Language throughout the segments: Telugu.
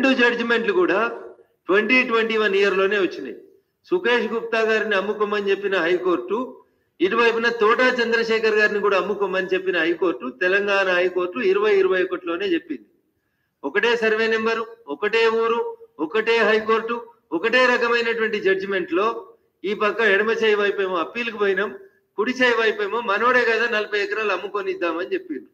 రెండు జడ్జిమెంట్లు కూడా ట్వంటీ ట్వంటీ వన్ ఇయర్ లోనే వచ్చినాయి సుకేష్ గుప్తా గారిని అమ్ముకోమని చెప్పిన హైకోర్టు ఇటువైపున తోటా చంద్రశేఖర్ గారిని కూడా అమ్ముకోమని చెప్పిన హైకోర్టు తెలంగాణ హైకోర్టు ఇరవై ఇరవై ఒకటిలోనే చెప్పింది ఒకటే సర్వే నెంబరు ఒకటే ఊరు ఒకటే హైకోర్టు ఒకటే రకమైనటువంటి జడ్జిమెంట్ లో ఈ పక్క ఎడమ చేయి వైపేమో అప్పీల్కి పోయినాం కుడి చేయి వైపేమో మనోడే కదా నలభై ఎకరాలు అమ్ముకొని ఇద్దామని చెప్పిండు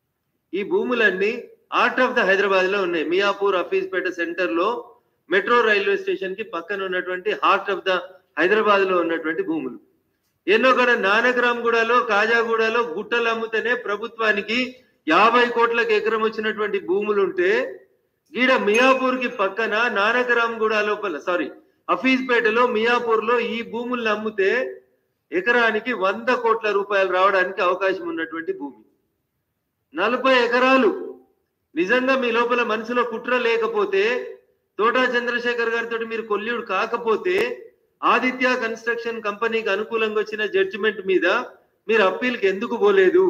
ఈ భూములన్నీ ఆర్ట్ ఆఫ్ ద హైదరాబాద్ లో ఉన్నాయి మియాపూర్ అఫీస్పేట సెంటర్ లో మెట్రో రైల్వే స్టేషన్ కి పక్కన ఉన్నటువంటి హార్ట్ ఆఫ్ ద హైదరాబాద్ లో ఉన్నటువంటి భూములు ఎన్నో కూడా నానక్రామ్గూడలో కాజాగూడలో గుట్టలు అమ్ముతేనే ప్రభుత్వానికి యాభై కోట్లకు ఎకరం వచ్చినటువంటి భూములు ఉంటే గీడ మియాపూర్ కి పక్కన నానకరామ్గూడ లోపల సారీ హఫీజ్పేటలో మియాపూర్ లో ఈ భూముల్ని అమ్మితే ఎకరానికి వంద కోట్ల రూపాయలు రావడానికి అవకాశం ఉన్నటువంటి భూమి నలభై ఎకరాలు నిజంగా మీ లోపల మనసులో కుట్ర లేకపోతే తోటా చంద్రశేఖర్ గారితో మీరు కొల్లుడు కాకపోతే ఆదిత్య కన్స్ట్రక్షన్ కంపెనీకి అనుకూలంగా వచ్చిన జడ్జిమెంట్ మీద మీరు అప్పీల్కి ఎందుకు పోలేదు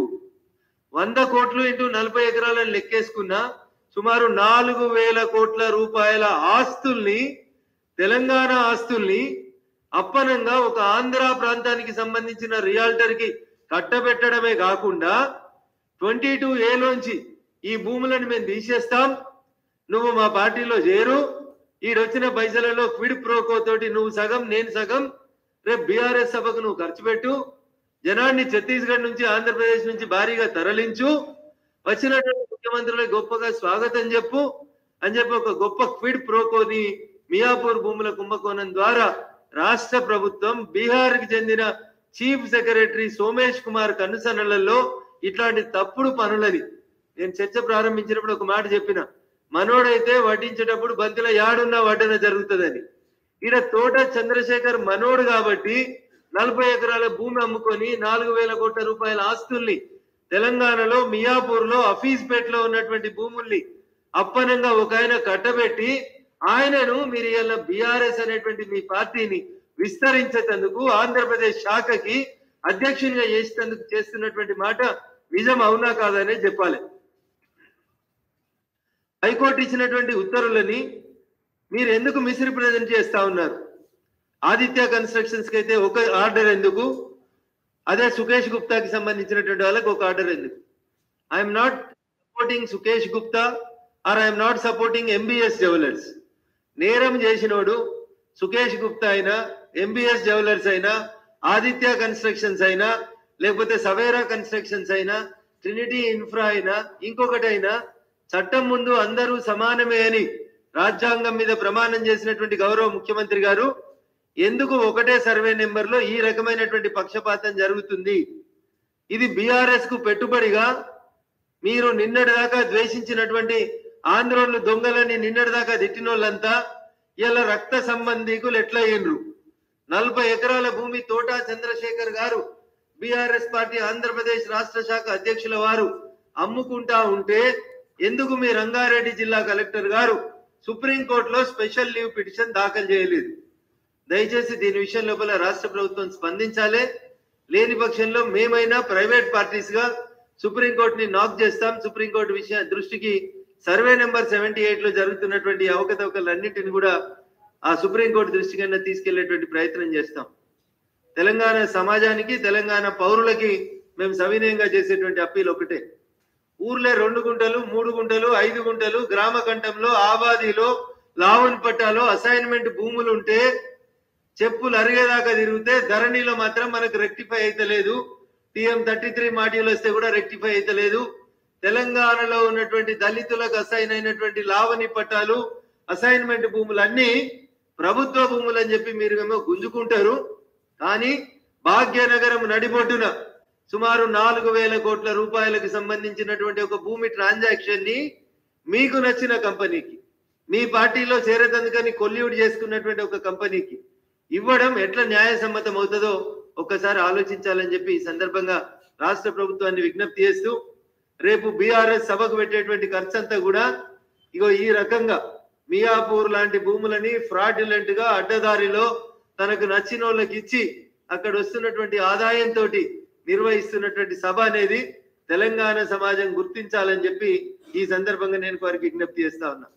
వంద కోట్లు ఇంటూ నలభై ఎకరాలను లెక్కేసుకున్నా సుమారు నాలుగు వేల కోట్ల రూపాయల ఆస్తుల్ని తెలంగాణ ఆస్తుల్ని అప్పనంగా ఒక ఆంధ్ర ప్రాంతానికి సంబంధించిన రియాల్టర్ కి కట్టబెట్టడమే కాకుండా ట్వంటీ టూ లోంచి ఈ భూములను మేము తీసేస్తాం నువ్వు మా పార్టీలో చేరు ఈడొచ్చిన పైసలలో క్విడ్ ప్రోకో తోటి నువ్వు సగం నేను సగం రేపు బీఆర్ఎస్ సభకు నువ్వు ఖర్చు పెట్టు జనాన్ని ఛత్తీస్గఢ్ నుంచి ఆంధ్రప్రదేశ్ నుంచి భారీగా తరలించు వచ్చినటువంటి ముఖ్యమంత్రులకు గొప్పగా స్వాగతం చెప్పు అని చెప్పి ఒక గొప్ప క్విడ్ ప్రోకోని మియాపూర్ భూముల కుంభకోణం ద్వారా రాష్ట్ర ప్రభుత్వం బీహార్ కి చెందిన చీఫ్ సెక్రటరీ సోమేష్ కుమార్ కనుసనలలో ఇట్లాంటి తప్పుడు పనులని నేను చర్చ ప్రారంభించినప్పుడు ఒక మాట చెప్పిన మనోడైతే వడ్డించేటప్పుడు బంతిల యాడున్నా వడ్డన జరుగుతుందని ఈడ తోట చంద్రశేఖర్ మనోడు కాబట్టి నలభై ఎకరాల భూమి అమ్ముకొని నాలుగు వేల కోట్ల రూపాయల ఆస్తుల్ని తెలంగాణలో మియాపూర్ లో అఫీజ్పేట్ లో ఉన్నటువంటి భూముల్ని అప్పనంగా ఒక ఆయన కట్టబెట్టి ఆయనను మీరు ఇలా బీఆర్ఎస్ అనేటువంటి మీ పార్టీని విస్తరించేందుకు ఆంధ్రప్రదేశ్ శాఖకి అధ్యక్షునిగా చేసేందుకు చేస్తున్నటువంటి మాట నిజం అవునా కాదనే చెప్పాలి హైకోర్టు ఇచ్చినటువంటి ఉత్తర్వులని మీరు ఎందుకు మిస్రిప్రజెంట్ చేస్తా ఉన్నారు ఆదిత్య కన్స్ట్రక్షన్స్ కి అయితే ఒక ఆర్డర్ ఎందుకు అదే సుకేష్ గుప్తాకి సంబంధించినటువంటి వాళ్ళకి ఒక ఆర్డర్ ఎందుకు I'm not supporting Sukesh Gupta or I'm not supporting MBS jewellers నేరం చేసినోడు సుకేష్ గుప్తా అయినా ఎంబీఎస్ జువెలర్స్ అయినా ఆదిత్య కన్స్ట్రక్షన్స్ అయినా లేకపోతే సవేరా కన్స్ట్రక్షన్స్ అయినా ట్రినిటీ ఇన్ఫ్రా అయినా ఇంకొకటి అయినా చట్టం ముందు అందరూ సమానమే అని రాజ్యాంగం మీద ప్రమాణం చేసినటువంటి గౌరవ ముఖ్యమంత్రి గారు ఎందుకు ఒకటే సర్వే నెంబర్ లో ఈ రకమైనటువంటి పక్షపాతం జరుగుతుంది ఇది బీఆర్ఎస్ కు పెట్టుబడిగా మీరు నిన్నటి దాకా ద్వేషించినటువంటి ఆంధ్రోళ్ళు దొంగలని నిన్నటి దాకా తిట్టినోళ్ళంతా ఇలా రక్త సంబంధీకులు ఎట్లా అయ్యిండ్రు నలభై ఎకరాల భూమి తోటా చంద్రశేఖర్ గారు బీఆర్ఎస్ పార్టీ ఆంధ్రప్రదేశ్ రాష్ట్ర శాఖ అధ్యక్షుల వారు అమ్ముకుంటా ఉంటే ఎందుకు మీ రంగారెడ్డి జిల్లా కలెక్టర్ గారు సుప్రీంకోర్టులో స్పెషల్ లీవ్ పిటిషన్ దాఖలు చేయలేదు దయచేసి దీని విషయం లోపల రాష్ట్ర ప్రభుత్వం స్పందించాలి లేని పక్షంలో మేమైనా ప్రైవేట్ పార్టీస్ గా సుప్రీంకోర్టుని నాక్ చేస్తాం సుప్రీంకోర్టు విషయ దృష్టికి సర్వే నెంబర్ సెవెంటీ ఎయిట్ లో జరుగుతున్నటువంటి అవకతవకలన్నింటిని కూడా ఆ సుప్రీంకోర్టు దృష్టికైనా తీసుకెళ్లేటువంటి ప్రయత్నం చేస్తాం తెలంగాణ సమాజానికి తెలంగాణ పౌరులకి మేము సవినయంగా చేసేటువంటి అప్పీల్ ఒకటే ఊర్లే రెండు గుంటలు మూడు గుంటలు ఐదు గుంటలు గ్రామ కంఠంలో ఆబాదిలో లావన్ పట్టాలో అసైన్మెంట్ భూములు ఉంటే చెప్పులు అరిగేదాకా తిరిగితే ధరణిలో మాత్రం మనకు రెక్టిఫై అయితలేదు టీఎం థర్టీ త్రీ మాడ్యూల్ వస్తే కూడా రెక్టిఫై అయితలేదు తెలంగాణలో ఉన్నటువంటి దళితులకు అసైన్ అయినటువంటి లావణి పట్టాలు అసైన్మెంట్ భూములన్నీ ప్రభుత్వ భూములు అని చెప్పి మీరు ఏమో గుంజుకుంటారు కానీ భాగ్యనగరం నడిబొడ్డున సుమారు నాలుగు వేల కోట్ల రూపాయలకు సంబంధించినటువంటి ఒక భూమి ట్రాన్సాక్షన్ ని మీకు నచ్చిన కంపెనీకి మీ పార్టీలో చేరేతందుకని కొల్లివుడ్ చేసుకున్నటువంటి ఒక కంపెనీకి ఇవ్వడం ఎట్లా న్యాయసమ్మతం అవుతుందో ఒక్కసారి ఆలోచించాలని చెప్పి ఈ సందర్భంగా రాష్ట్ర ప్రభుత్వాన్ని విజ్ఞప్తి చేస్తూ రేపు బీఆర్ఎస్ సభకు పెట్టేటువంటి ఖర్చు అంతా కూడా ఇగో ఈ రకంగా మియాపూర్ లాంటి భూములని ఫ్రాడ్యులెంట్ గా అడ్డదారిలో తనకు నచ్చిన వాళ్ళకి ఇచ్చి అక్కడ వస్తున్నటువంటి ఆదాయంతో నిర్వహిస్తున్నటువంటి సభ అనేది తెలంగాణ సమాజం గుర్తించాలని చెప్పి ఈ సందర్భంగా నేను వారికి విజ్ఞప్తి చేస్తా ఉన్నా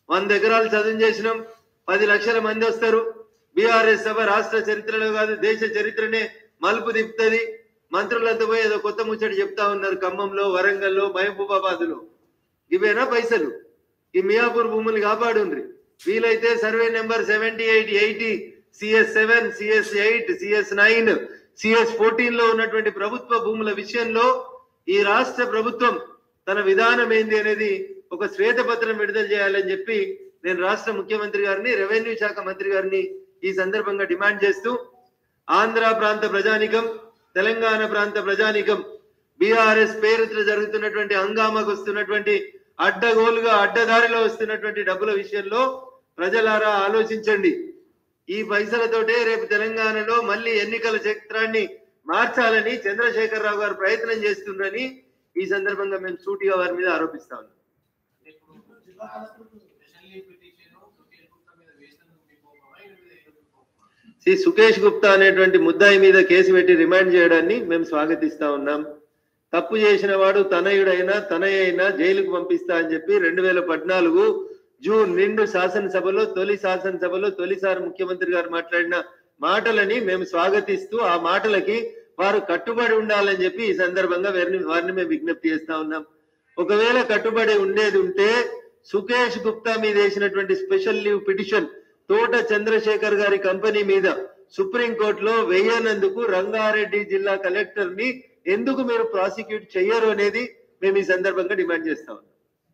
వంద ఎకరాలు చదువు చేసినాం పది లక్షల మంది వస్తారు బీఆర్ఎస్ సభ రాష్ట్ర చరిత్రలో కాదు దేశ చరిత్రనే మలుపు తిప్పుతుంది మంత్రులంతా పోయి ఏదో కొత్త ముచ్చట చెప్తా ఉన్నారు ఖమ్మంలో వరంగల్లో మహబూబాబాద్ లో ఇవేనా పైసలు ఈ మియాపూర్ భూములు కాపాడుండ్రి వీలైతే survey number seventy eight eighty CS seven CS eight CS nine CS fourteen లో ఉన్నటువంటి ప్రభుత్వ భూముల విషయంలో ఈ రాష్ట్ర ప్రభుత్వం తన విధానం ఏంది అనేది ఒక శ్వేతపత్రం విడుదల చేయాలని చెప్పి నేను రాష్ట్ర ముఖ్యమంత్రి గారిని రెవెన్యూ శాఖ మంత్రి గారిని ఈ సందర్భంగా డిమాండ్ చేస్తూ ఆంధ్ర ప్రాంత ప్రజానికం తెలంగాణ ప్రాంత ప్రజానికం బీఆర్ఎస్ పేరుతో జరుగుతున్నటువంటి హంగామాకు వస్తున్నటువంటి అడ్డగోలుగా అడ్డదారిలో వస్తున్నటువంటి డబ్బుల విషయంలో ప్రజలారా ఆలోచించండి ఈ పైసలతోటే రేపు తెలంగాణలో మళ్ళీ ఎన్నికల చరిత్రాన్ని మార్చాలని చంద్రశేఖరరావు గారు ప్రయత్నం చేస్తుండ్రని ఈ సందర్భంగా మేము సూటిగా వారి మీద ఆరోపిస్తా ఉన్నాం అంటే ఇప్పుడు స్పెషల్లీ పిటిషన్ సుకేష్ గుప్తా మీద వేసినందుకు మీ కోపమా ఈయన మీద ఎందుకు కోపమా? శ్రీ సుకేష్ గుప్తా అనేటువంటి ముద్దాయి మీద కేసు పెట్టి రిమాండ్ చేయడాన్ని మేము స్వాగతిస్తా ఉన్నాం తప్పు చేసిన వాడు తనయుడైనా తనయ అయినా జైలుకు పంపిస్తా అని చెప్పి రెండు వేల పద్నాలుగు జూన్ నిండు శాసనసభలో తొలి శాసనసభలో తొలిసారి ముఖ్యమంత్రి గారు మాట్లాడిన మాటలని మేము స్వాగతిస్తూ ఆ మాటలకి వారు కట్టుబడి ఉండాలని చెప్పి ఈ సందర్భంగా వారిని వారిని మేము విజ్ఞప్తి చేస్తా ఉన్నాం ఒకవేళ కట్టుబడి ఉండేది ఉంటే సుకేష్ గుప్తా మీద వేసినటువంటి స్పెషల్ లీవ్ పిటిషన్ తోట చంద్రశేఖర్ గారి కంపెనీ మీద సుప్రీం కోర్టులో వేయనందుకు రంగారెడ్డి జిల్లా కలెక్టర్ ని ఎందుకు మీరు ప్రాసిక్యూట్ చెయ్యరు అనేది మేము ఈ సందర్భంగా డిమాండ్ చేస్తా ఉన్నాం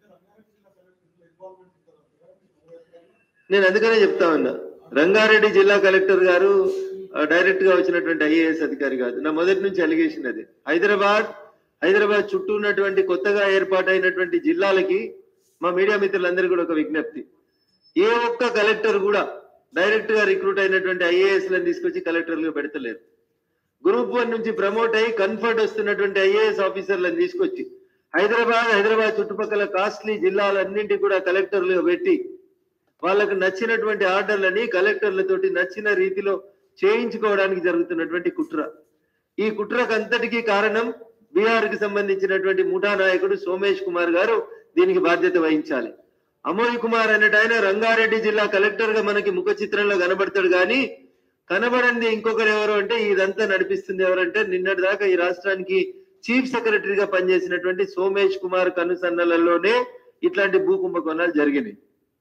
నేను అందుకనే చెప్తా ఉన్నా రంగారెడ్డి జిల్లా కలెక్టర్ గారు ఆ, డైరెక్ట్ గా వచ్చినటువంటి ఐఏఎస్ అధికారి కాదు నా మొదటి నుంచి అలిగేషన్ అది హైదరాబాద్ హైదరాబాద్ చుట్టూ ఉన్నటువంటి కొత్తగా ఏర్పాటైనటువంటి జిల్లాలకి మా మీడియా మిత్రులందరూ కూడా ఒక విజ్ఞప్తి ఏ ఒక్క కలెక్టర్ కూడా డైరెక్ట్ గా రిక్రూట్ అయినటువంటి ఐఏఎస్ లను తీసుకొచ్చి కలెక్టర్లుగా పెడతలేరు గ్రూప్ వన్ నుంచి ప్రమోట్ అయ్యి కన్ఫర్ట్ వస్తున్నటువంటి ఐఏఎస్ ఆఫీసర్లను తీసుకొచ్చి హైదరాబాద్ హైదరాబాద్ చుట్టుపక్కల కాస్ట్లీ జిల్లాలన్నింటి కూడా కలెక్టర్లుగా పెట్టి వాళ్ళకు నచ్చినటువంటి ఆర్డర్లని కలెక్టర్లతోటి నచ్చిన రీతిలో చేయించుకోవడానికి జరుగుతున్నటువంటి కుట్ర ఈ కుట్రకు అంతటికీ కారణం బీహార్ కి సంబంధించినటువంటి ముఠా నాయకుడు సోమేష్ కుమార్ గారు దీనికి బాధ్యత వహించాలి అమోయ్ కుమార్ అనేట ఆయన రంగారెడ్డి జిల్లా కలెక్టర్ గా మనకి ముఖ చిత్రంలో కనబడతాడు కానీ కనబడంది ఇంకొకరు ఎవరు అంటే ఇదంతా నడిపిస్తుంది ఎవరంటే నిన్నటి దాకా ఈ రాష్ట్రానికి చీఫ్ సెక్రటరీగా పనిచేసినటువంటి సోమేష్ కుమార్ కనుసన్నలలోనే ఇట్లాంటి భూ కుంభకోణాలు జరిగినాయి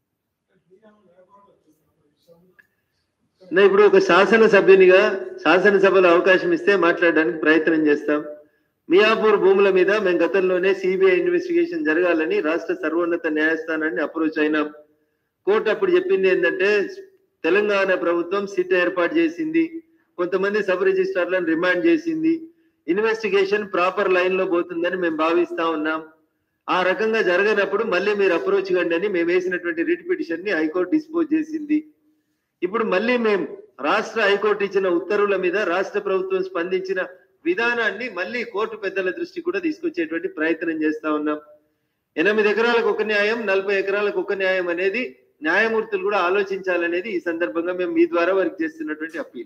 నేను ఇప్పుడు ఒక శాసన సభ్యునిగా శాసనసభలో అవకాశం ఇస్తే మాట్లాడడానికి ప్రయత్నం చేస్తాం మియాపూర్ భూముల మీద మేము గతంలోనే సిబిఐ ఇన్వెస్టిగేషన్ జరగాలని రాష్ట్ర సర్వోన్నత న్యాయస్థానాన్ని అప్రోచ్ అయినాం కోర్టు అప్పుడు చెప్పింది ఏంటంటే తెలంగాణ ప్రభుత్వం సిట్ ఏర్పాటు చేసింది కొంతమంది సబ్ రిజిస్ట్రార్లను రిమాండ్ చేసింది ఇన్వెస్టిగేషన్ ప్రాపర్ లైన్ లో పోతుందని మేము భావిస్తా ఉన్నాం ఆ రకంగా జరగనప్పుడు మళ్ళీ మీరు అప్రోచ్ కండి అని మేము వేసినటువంటి రిట్ పిటిషన్ ని హైకోర్టు డిస్పోజ్ చేసింది ఇప్పుడు మళ్ళీ మేము రాష్ట్ర హైకోర్టు ఇచ్చిన ఉత్తర్వుల మీద రాష్ట్ర ప్రభుత్వం స్పందించిన విధానాన్ని మళ్ళీ కోర్టు పెద్దల దృష్టి కూడా తీసుకొచ్చేటువంటి ప్రయత్నం చేస్తా ఉన్నాం ఎనిమిది ఎకరాలకు ఒక న్యాయం నలభై ఎకరాలకు ఒక న్యాయం అనేది న్యాయమూర్తులు కూడా ఆలోచించాలనేది ఈ సందర్భంగా మేము మీ ద్వారా వారికి చేస్తున్నటువంటి అప్పీల్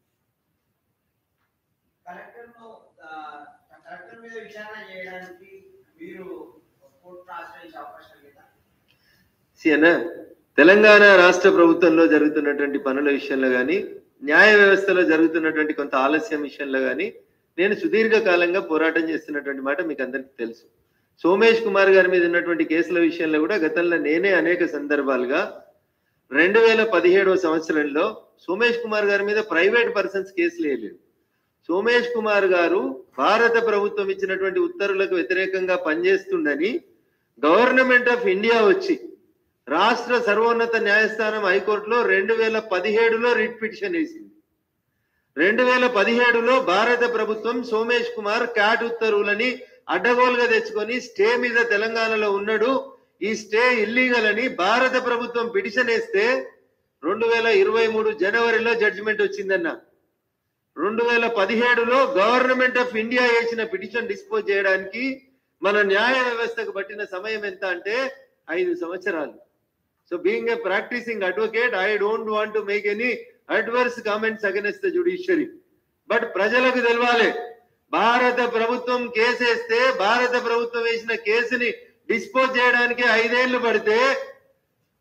కలెక్టర్ ను ఆ, కలెక్టర్ మీద విచారణ చేయడానికి మీరు కోర్టును ఆశ్రయించే అవకాశం లేదా సియనా తెలంగాణ రాష్ట్ర ప్రభుత్వంలో జరుగుతున్నటువంటి పనుల విషయంలో గాని న్యాయ వ్యవస్థలో జరుగుతున్నటువంటి కొంత ఆలస్యం విషయంలో గాని నేను సుదీర్ఘ కాలంగా పోరాటం చేస్తున్నటువంటి మాట మీకు అందరికీ తెలుసు సోమేష్ కుమార్ గారి మీద ఉన్నటువంటి కేసుల విషయంలో కూడా గతంలో నేనే అనేక సందర్భాలుగా రెండు వేల పదిహేడవ సంవత్సరంలో సోమేష్ కుమార్ గారి మీద ప్రైవేట్ పర్సన్స్ కేసులు వేయలేదు సోమేష్ కుమార్ గారు భారత ప్రభుత్వం ఇచ్చినటువంటి ఉత్తర్వులకు వ్యతిరేకంగా పనిచేస్తుండని గవర్నమెంట్ ఆఫ్ ఇండియా వచ్చి రాష్ట్ర సర్వోన్నత న్యాయస్థానం హైకోర్టులో రెండు వేల పదిహేడులో రిట్ పిటిషన్ వేసింది రెండు వేల పదిహేడులో భారత ప్రభుత్వం సోమేష్ కుమార్ క్యాట్ ఉత్తర్వులని అడ్డగోలుగా తెచ్చుకొని స్టే మీద తెలంగాణలో ఉన్నాడు ఈ స్టే ఇల్లీగల్ అని భారత ప్రభుత్వం పిటిషన్ వేస్తే రెండు వేల ఇరవై మూడు జనవరిలో జడ్జిమెంట్ వచ్చిందన్న రెండు వేల పదిహేడులో గవర్నమెంట్ ఆఫ్ ఇండియా వేసిన పిటిషన్ డిస్పోజ్ చేయడానికి మన న్యాయ వ్యవస్థకు పట్టిన సమయం ఎంత అంటే ఐదు సంవత్సరాలు so being a practising advocate I don't want to make any adverse comments against the judiciary but ప్రజలకు తెలవాలి భారత ప్రభుత్వం కేసేస్తే భారత ప్రభుత్వం వేసిన కేసుని డిస్పోజ్ చేయడానికి ఐదేళ్లు పడితే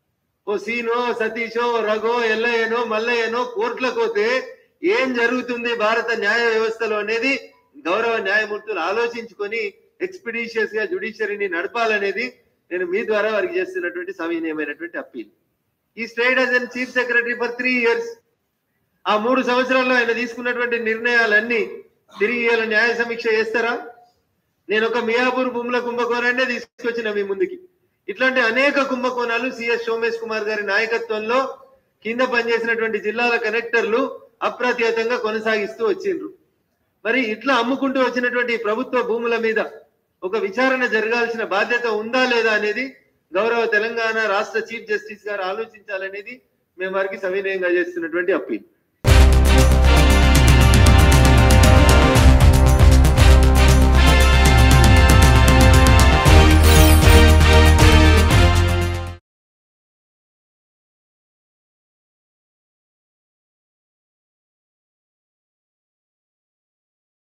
ఓ సీనో సతీషో రఘో ఎల్లయ్యనో మల్లయ్యనో కోర్టులకు పోతే ఏం జరుగుతుంది భారత న్యాయ వ్యవస్థలో అనేది గౌరవ న్యాయమూర్తులు ఆలోచించుకొని ఎక్స్పిడిషియస్ గా జుడిషియరీని నడపాలనేది నేను మీ ద్వారా వారికి చేస్తున్నటువంటి సవినయమైనటువంటి అప్పీల్ ఈ state as an chief secretary for three years ఆ మూడు సంవత్సరాల్లో ఆయన తీసుకున్నటువంటి నిర్ణయాలన్నీ తిరిగి ఇవాళ న్యాయ సమీక్ష చేస్తారా నేను ఒక మియాపూర్ భూముల కుంభకోణాన్నే తీసుకొచ్చిన మీ ముందుకి ఇట్లాంటి అనేక కుంభకోణాలు సిఎస్ సోమేష్ కుమార్ గారి నాయకత్వంలో కింద పనిచేసినటువంటి జిల్లాల కలెక్టర్లు అప్రతిహతంగా కొనసాగిస్తూ వచ్చిండ్రు మరి ఇట్లా అమ్ముకుంటూ వచ్చినటువంటి ఈ ప్రభుత్వ భూముల మీద ఒక విచారణ జరగాల్సిన బాధ్యత ఉందా లేదా అనేది గౌరవ తెలంగాణ రాష్ట్ర చీఫ్ జస్టిస్ గారు ఆలోచించాలనేది మేము వారికి సవినయంగా చేస్తున్నటువంటి అప్పీల్